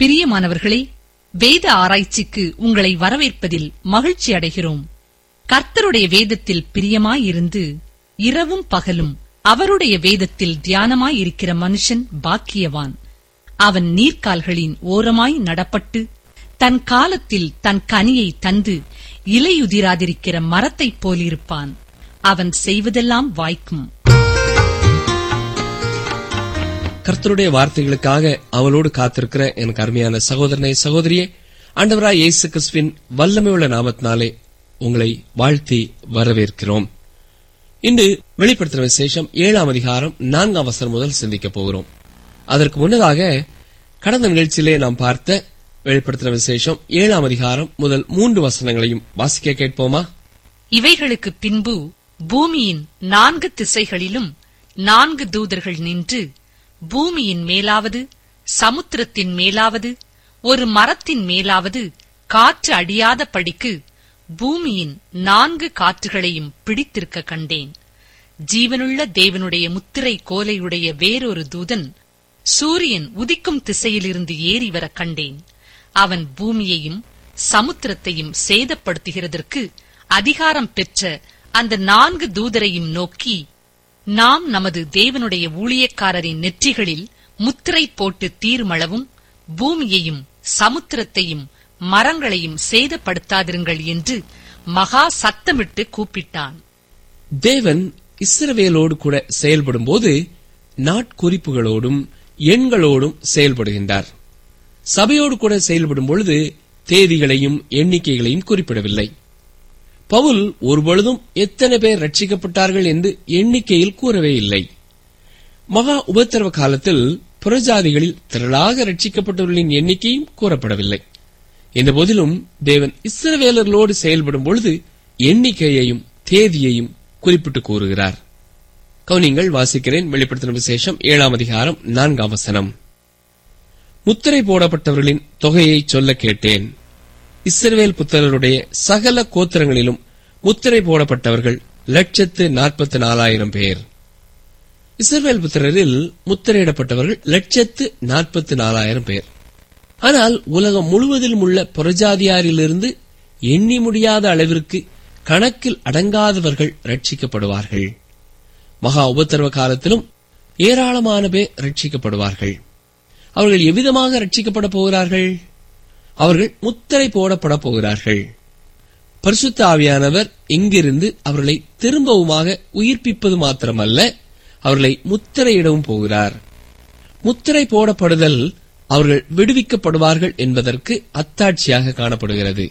பிரியமானவர்களே வேத ஆராய்ச்சிக்கு உங்களை வரவேற்பதில் மகிழ்ச்சி அடைகிறோம் கர்த்தருடைய வேதத்தில் பிரியமாயிருந்து இரவும் பகலும் அவருடைய வேதத்தில் தியானமாயிருக்கிற மனுஷன் பாக்கியவான் அவன் நீர்க்கால்களின் ஓரமாய் நடப்பட்டு தன் காலத்தில் தன் கனியை தந்து இலையுதிராதிருக்கிற மரத்தைப் போலிருப்பான் அவன் செய்வதெல்லாம் வாய்க்கும் கர்த்தருடைய வார்த்தைகளுக்காக அவளோடு காத்திருக்கிற எனக்கு அருமையான சகோதரனை சகோதரியே ஆண்டவராய் இயேசு கிறிஸ்துவின் வல்லமையுள்ள நாமத்தினாலே உங்களை வாழ்த்தி வரவேற்கிறோம் இன்று வெளிப்படுத்தின விசேஷம் ஏழாம் அதிகாரம் நான்காம் வசனம் முதல் சிந்திக்கப் போகிறோம் அதற்கு முன்னதாக கடந்த நிகழ்ச்சியிலே நாம் பார்த்த வெளிப்படுத்தின விசேஷம் ஏழாம் அதிகாரம் முதல் மூன்று வசனங்களையும் வாசிக்க கேட்போமா இவைகளுக்கு பின்பு பூமியின் நான்கு திசைகளிலும் நான்கு தூதர்கள் நின்று பூமியின் மேலாவது சமுத்திரத்தின் மேலாவது ஒரு மரத்தின் மேலாவது காற்று அடியாத படிக்கு பூமியின் நான்கு காற்றுகளையும் பிடித்திருக்க கண்டேன் ஜீவனுள்ள தேவனுடைய முத்திரை கோலையுடைய வேறொரு தூதன் சூரியன் உதிக்கும் திசையிலிருந்து ஏறி வர கண்டேன் அவன் பூமியையும் சமுத்திரத்தையும் சேதப்படுத்துகிறதற்கு அதிகாரம் பெற்ற அந்த நான்கு தூதரையும் நோக்கி நாம் நமது தேவனுடைய ஊழியக்காரரின் நெற்றிகளில் முத்திரை போட்டு தீர்மளவும் பூமியையும் சமுத்திரத்தையும் மரங்களையும் சேதப்படுத்தாதிருங்கள் என்று மகா சத்தமிட்டு கூப்பிட்டான் தேவன் இஸ்ரவேலோடு கூட செயல்படும்போது நாட்குறிப்புகளோடும் எண்களோடும் செயல்படுகின்றார் சபையோடு கூட செயல்படும் பொழுது தேதிகளையும் எண்ணிக்கைகளையும் குறிப்பிடவில்லை பவுல் ஒருபொழுதும் எத்தனை பேர் ரட்சிக்கப்பட்டார்கள் என்று எண்ணிக்கையில் கூறவே இல்லை மகா உபத்திரவ காலத்தில் புறஜாதிகளில் திரளாக ரட்சிக்கப்பட்டவர்களின் எண்ணிக்கையும் கூறப்படவில்லை இந்த போதிலும் தேவன் இஸ்ரவேலர்களோடு செயல்படும் பொழுது எண்ணிக்கையையும் தேதியையும் குறிப்பிட்டு கூறுகிறார் கவுனிங்கள் வாசிக்கிறேன் வெளிப்படுத்தின விசேஷம் ஏழாம் அதிகாரம் நான்காம் வசனம் முத்திரை போடப்பட்டவர்களின் தொகையை சொல்ல கேட்டேன் இஸ்ரவேல் புத்திரருடைய சகல கோத்திரங்களிலும் முத்திரை போடப்பட்டவர்கள் லட்சத்து நாற்பத்தி நாலாயிரம் பேர் இஸ்ரவேல் புத்திரரில் முத்திரையிடப்பட்டவர்கள் லட்சத்து நாற்பத்தி நாலாயிரம் பேர் ஆனால் உலகம் முழுவதிலும் உள்ள புறஜாதியாரிலிருந்து எண்ணி முடியாத அளவிற்கு கணக்கில் அடங்காதவர்கள் ரட்சிக்கப்படுவார்கள் மகா உபத்திரவ காலத்திலும் ஏராளமான பேர் ரட்சிக்கப்படுவார்கள் அவர்கள் எவ்விதமாக ரட்சிக்கப்பட போகிறார்கள் அவர்கள் முத்திரை போடப்பட போகிறார்கள் பரிசுத்த ஆவியானவர் இங்கிருந்து அவர்களை திரும்பவுமாக உயிர்ப்பிப்பது மாத்திரமல்ல அவர்களை முத்திரையிடவும் போகிறார் முத்திரை போடப்படுதல் அவர்கள் விடுவிக்கப்படுவார்கள் என்பதற்கு அத்தாட்சியாக காணப்படுகிறது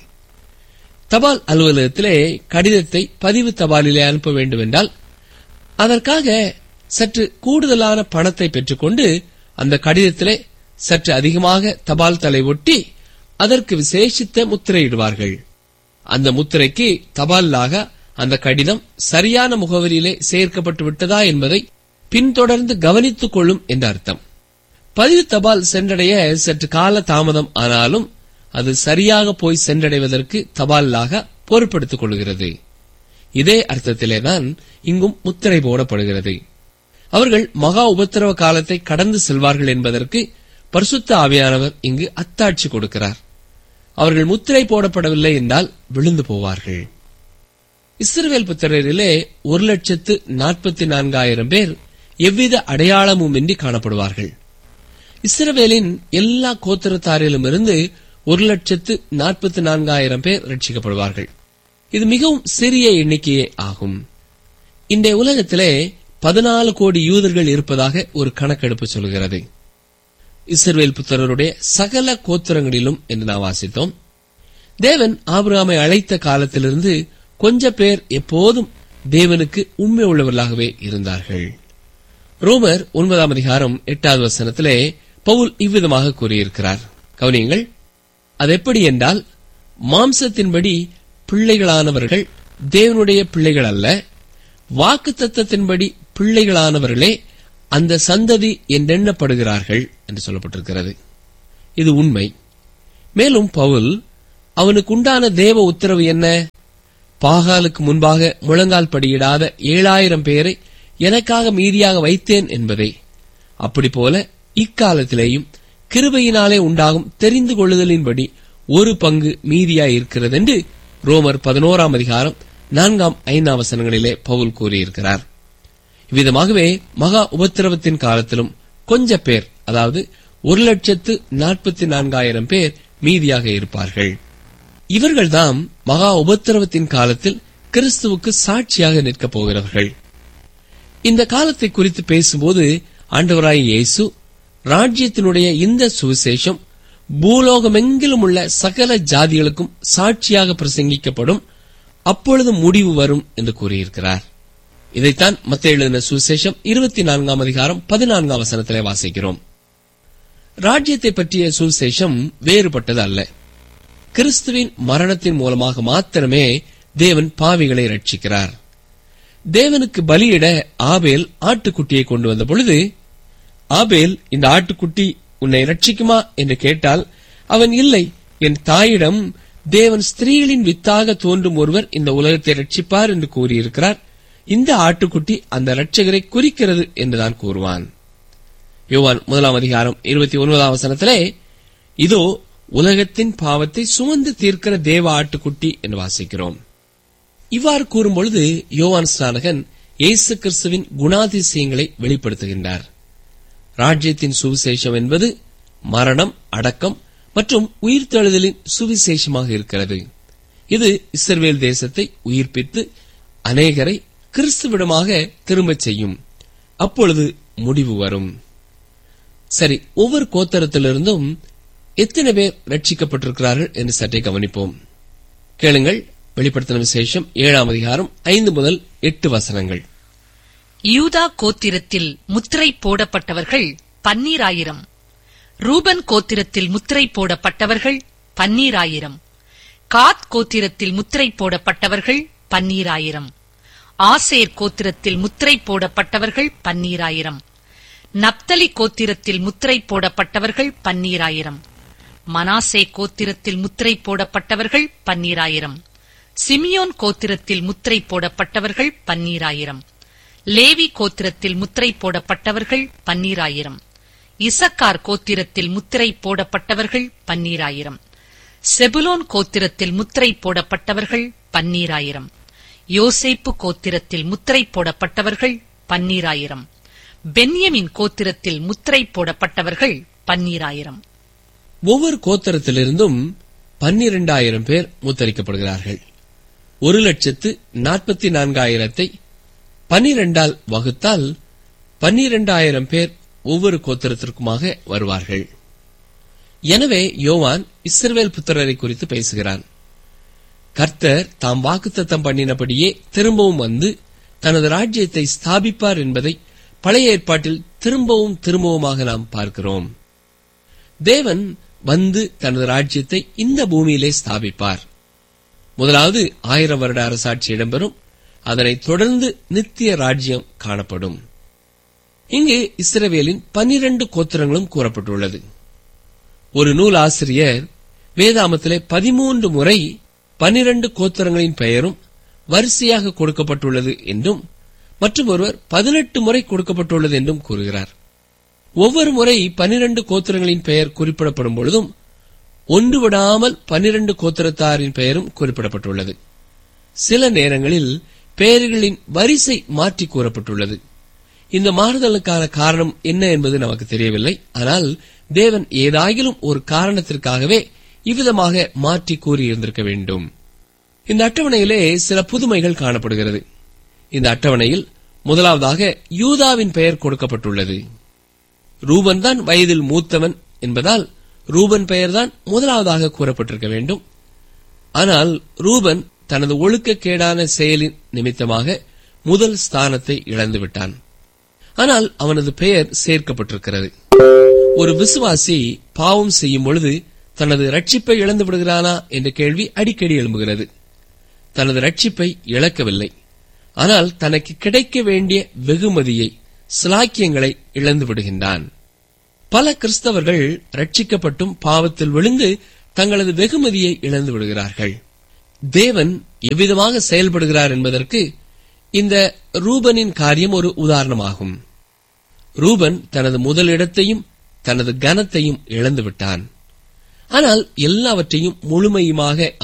தபால் அலுவலகத்திலே கடிதத்தை பதிவு தபாலிலே அனுப்ப வேண்டும் என்றால் அதற்காக சற்று கூடுதலான பணத்தை பெற்றுக்கொண்டு அந்த கடிதத்திலே சற்று அதிகமாக தபால் தலை ஒட்டி அதற்கு விசேஷித்த முத்திரையிடுவார்கள் அந்த முத்திரைக்கு தபாலாக அந்த கடிதம் சரியான முகவரியிலே சேர்க்கப்பட்டு விட்டதா என்பதை பின்தொடர்ந்து கவனித்துக் கொள்ளும் என்ற அர்த்தம் பதிவு தபால் சென்றடைய சற்று கால தாமதம் ஆனாலும் அது சரியாக போய் சென்றடைவதற்கு தபாலாக பொறுப்படுத்திக் கொள்கிறது இதே அர்த்தத்திலேதான் இங்கும் முத்திரை போடப்படுகிறது அவர்கள் மகா உபத்திரவ காலத்தை கடந்து செல்வார்கள் என்பதற்கு பரிசுத்த ஆவியானவர் இங்கு அத்தாட்சி கொடுக்கிறார் அவர்கள் முத்திரை போடப்படவில்லை என்றால் விழுந்து போவார்கள் இஸ்ரவேல் புத்திரரிலே ஒரு லட்சத்து நாற்பத்தி நான்காயிரம் பேர் எவ்வித அடையாளமும் இன்றி காணப்படுவார்கள் இஸ்ரவேலின் எல்லா கோத்திரத்தாரிலும் இருந்து ஒரு லட்சத்து நாற்பத்தி நான்காயிரம் பேர் ரட்சிக்கப்படுவார்கள் இது மிகவும் சிறிய எண்ணிக்கையே ஆகும் இன்றைய உலகத்திலே பதினாலு கோடி யூதர்கள் இருப்பதாக ஒரு கணக்கெடுப்பு சொல்கிறது இஸ்ரவேல் புத்திரருடைய சகல கோத்திரங்களிலும் என்று நாம் வாசித்தோம் தேவன் ஆபிரகாமை அழைத்த காலத்திலிருந்து கொஞ்ச பேர் எப்போதும் தேவனுக்கு உண்மை உள்ளவர்களாகவே இருந்தார்கள் ரோமர் ஒன்பதாம் அதிகாரம் எட்டாவது வசனத்திலே பவுல் இவ்விதமாக கூறியிருக்கிறார் கவனியங்கள் அது எப்படி என்றால் மாம்சத்தின்படி பிள்ளைகளானவர்கள் தேவனுடைய பிள்ளைகள் அல்ல வாக்கு தத்தத்தின்படி பிள்ளைகளானவர்களே அந்த சந்ததி என்றெண்ணப்படுகிறார்கள் என்று சொல்லப்பட்டிருக்கிறது இது உண்மை மேலும் பவுல் அவனுக்கு உண்டான தேவ உத்தரவு என்ன பாகாலுக்கு முன்பாக முழங்கால் படியிடாத ஏழாயிரம் பேரை எனக்காக மீதியாக வைத்தேன் என்பதை அப்படி போல இக்காலத்திலேயும் கிருபையினாலே உண்டாகும் தெரிந்து கொள்ளுதலின்படி ஒரு பங்கு மீதியாய் இருக்கிறது என்று ரோமர் பதினோராம் அதிகாரம் நான்காம் ஐந்தாம் வசனங்களிலே பவுல் கூறியிருக்கிறார் இவ்விதமாகவே மகா உபத்திரவத்தின் காலத்திலும் கொஞ்ச பேர் அதாவது ஒரு லட்சத்து நாற்பத்தி நான்காயிரம் பேர் மீதியாக இருப்பார்கள் இவர்கள்தாம் மகா உபத்திரவத்தின் காலத்தில் கிறிஸ்துவுக்கு சாட்சியாக நிற்கப் போகிறவர்கள் இந்த காலத்தை குறித்து பேசும்போது ஆண்டவராய் இயேசு ராஜ்யத்தினுடைய இந்த சுவிசேஷம் பூலோகமெங்கிலும் உள்ள சகல ஜாதிகளுக்கும் சாட்சியாக பிரசங்கிக்கப்படும் அப்பொழுது முடிவு வரும் என்று கூறியிருக்கிறார் இதைத்தான் மத்திய எழுதின சுவிசேஷம் இருபத்தி நான்காம் அதிகாரம் பதினான்காம் வசனத்திலே வாசிக்கிறோம் ராஜ்யத்தை பற்றிய சுவிசேஷம் வேறுபட்டது அல்ல கிறிஸ்துவின் மரணத்தின் மூலமாக மாத்திரமே தேவன் பாவிகளை ரட்சிக்கிறார் தேவனுக்கு பலியிட ஆபேல் ஆட்டுக்குட்டியை கொண்டு வந்த பொழுது ஆபேல் இந்த ஆட்டுக்குட்டி உன்னை ரட்சிக்குமா என்று கேட்டால் அவன் இல்லை என் தாயிடம் தேவன் ஸ்திரீகளின் வித்தாக தோன்றும் ஒருவர் இந்த உலகத்தை ரட்சிப்பார் என்று கூறியிருக்கிறார் இந்த ஆட்டுக்குட்டி அந்த ரட்சகரை குறிக்கிறது என்றுதான் கூறுவான் யோவான் முதலாம் அதிகாரம் இருபத்தி ஒன்பதாம் வசனத்திலே இதோ உலகத்தின் பாவத்தை சுமந்து தீர்க்கிற தேவ ஆட்டுக்குட்டி என்று வாசிக்கிறோம் இவ்வாறு கூறும்பொழுது யோவான் ஸ்நானகன் இயேசு கிறிஸ்துவின் குணாதிசயங்களை வெளிப்படுத்துகின்றார் ராஜ்யத்தின் சுவிசேஷம் என்பது மரணம் அடக்கம் மற்றும் உயிர்த்தெழுதலின் சுவிசேஷமாக இருக்கிறது இது இஸ்ரவேல் தேசத்தை உயிர்ப்பித்து அநேகரை கிறிஸ்துவிடமாக திரும்பச் செய்யும் அப்பொழுது முடிவு வரும் சரி ஒவ்வொரு கோத்தரத்திலிருந்தும் எத்தனை பேர் ரட்சிக்கப்பட்டிருக்கிறார்கள் என்று சற்றே கவனிப்போம் கேளுங்கள் வெளிப்படுத்தின விசேஷம் ஏழாம் அதிகாரம் ஐந்து முதல் எட்டு வசனங்கள் யூதா கோத்திரத்தில் முத்திரை போடப்பட்டவர்கள் பன்னீராயிரம் ரூபன் கோத்திரத்தில் முத்திரை போடப்பட்டவர்கள் பன்னீராயிரம் காத் கோத்திரத்தில் முத்திரை போடப்பட்டவர்கள் பன்னீராயிரம் ஆசேர் கோத்திரத்தில் முத்திரை போடப்பட்டவர்கள் பன்னீராயிரம் நப்தலி கோத்திரத்தில் முத்திரை போடப்பட்டவர்கள் பன்னீராயிரம் மனாசே கோத்திரத்தில் முத்திரை போடப்பட்டவர்கள் பன்னீராயிரம் சிமியோன் கோத்திரத்தில் முத்திரை போடப்பட்டவர்கள் பன்னீராயிரம் லேவி கோத்திரத்தில் முத்திரை போடப்பட்டவர்கள் பன்னீராயிரம் இசக்கார் கோத்திரத்தில் முத்திரை போடப்பட்டவர்கள் பன்னீராயிரம் செபுலோன் கோத்திரத்தில் முத்திரை போடப்பட்டவர்கள் பன்னீராயிரம் யோசேப்பு கோத்திரத்தில் முத்திரை போடப்பட்டவர்கள் பன்னீராயிரம் பென்யமின் கோத்திரத்தில் முத்திரை போடப்பட்டவர்கள் பன்னீராயிரம் ஒவ்வொரு கோத்தரத்திலிருந்தும் பன்னிரண்டாயிரம் பேர் முத்தரிக்கப்படுகிறார்கள் ஒரு லட்சத்து நாற்பத்தி நான்காயிரத்தை பன்னிரெண்டால் வகுத்தால் பன்னிரண்டாயிரம் பேர் ஒவ்வொரு கோத்திரத்திற்குமாக வருவார்கள் எனவே யோவான் இஸ்ரவேல் புத்திரரை குறித்து பேசுகிறான் கர்த்தர் தாம் வாக்குத்தத்தம் பண்ணினபடியே திரும்பவும் வந்து தனது ராஜ்யத்தை ஸ்தாபிப்பார் என்பதை பழைய ஏற்பாட்டில் திரும்பவும் திரும்பவுமாக நாம் பார்க்கிறோம் தேவன் வந்து தனது ராஜ்யத்தை இந்த பூமியிலே ஸ்தாபிப்பார் முதலாவது ஆயிரம் வருட அரசாட்சி இடம்பெறும் அதனைத் தொடர்ந்து நித்திய ராஜ்யம் காணப்படும் இங்கு இஸ்ரவேலின் பனிரண்டு கோத்திரங்களும் கூறப்பட்டுள்ளது ஒரு நூல் ஆசிரியர் வேதாமத்திலே பதிமூன்று முறை பனிரண்டு கோத்திரங்களின் பெயரும் வரிசையாக கொடுக்கப்பட்டுள்ளது என்றும் மற்றும் ஒருவர் பதினெட்டு முறை கொடுக்கப்பட்டுள்ளது என்றும் கூறுகிறார் ஒவ்வொரு முறை பனிரண்டு கோத்திரங்களின் பெயர் குறிப்பிடப்படும் பொழுதும் ஒன்று விடாமல் பனிரண்டு கோத்திரத்தாரின் பெயரும் குறிப்பிடப்பட்டுள்ளது சில நேரங்களில் பெயர்களின் வரிசை மாற்றி கூறப்பட்டுள்ளது இந்த மாறுதலுக்கான காரணம் என்ன என்பது நமக்கு தெரியவில்லை ஆனால் தேவன் ஏதாகிலும் ஒரு காரணத்திற்காகவே இவ்விதமாக மாற்றி கூறியிருந்திருக்க வேண்டும் இந்த அட்டவணையிலே சில புதுமைகள் காணப்படுகிறது இந்த அட்டவணையில் முதலாவதாக யூதாவின் பெயர் கொடுக்கப்பட்டுள்ளது ரூபன் தான் வயதில் மூத்தவன் என்பதால் ரூபன் பெயர்தான் முதலாவதாக கூறப்பட்டிருக்க வேண்டும் ஆனால் ரூபன் தனது ஒழுக்கக்கேடான செயலின் நிமித்தமாக முதல் ஸ்தானத்தை இழந்துவிட்டான் ஆனால் அவனது பெயர் சேர்க்கப்பட்டிருக்கிறது ஒரு விசுவாசி பாவம் செய்யும் பொழுது தனது ரட்சிப்பை இழந்து விடுகிறானா என்ற கேள்வி அடிக்கடி எழும்புகிறது தனது ரட்சிப்பை இழக்கவில்லை ஆனால் தனக்கு கிடைக்க வேண்டிய வெகுமதியை சிலாக்கியங்களை இழந்து விடுகின்றான் பல கிறிஸ்தவர்கள் ரட்சிக்கப்பட்டும் பாவத்தில் விழுந்து தங்களது வெகுமதியை இழந்து விடுகிறார்கள் தேவன் எவ்விதமாக செயல்படுகிறார் என்பதற்கு இந்த ரூபனின் காரியம் ஒரு உதாரணமாகும் ரூபன் தனது முதல் இடத்தையும் தனது கனத்தையும் இழந்து விட்டான் ஆனால் எல்லாவற்றையும் முழுமையுமாக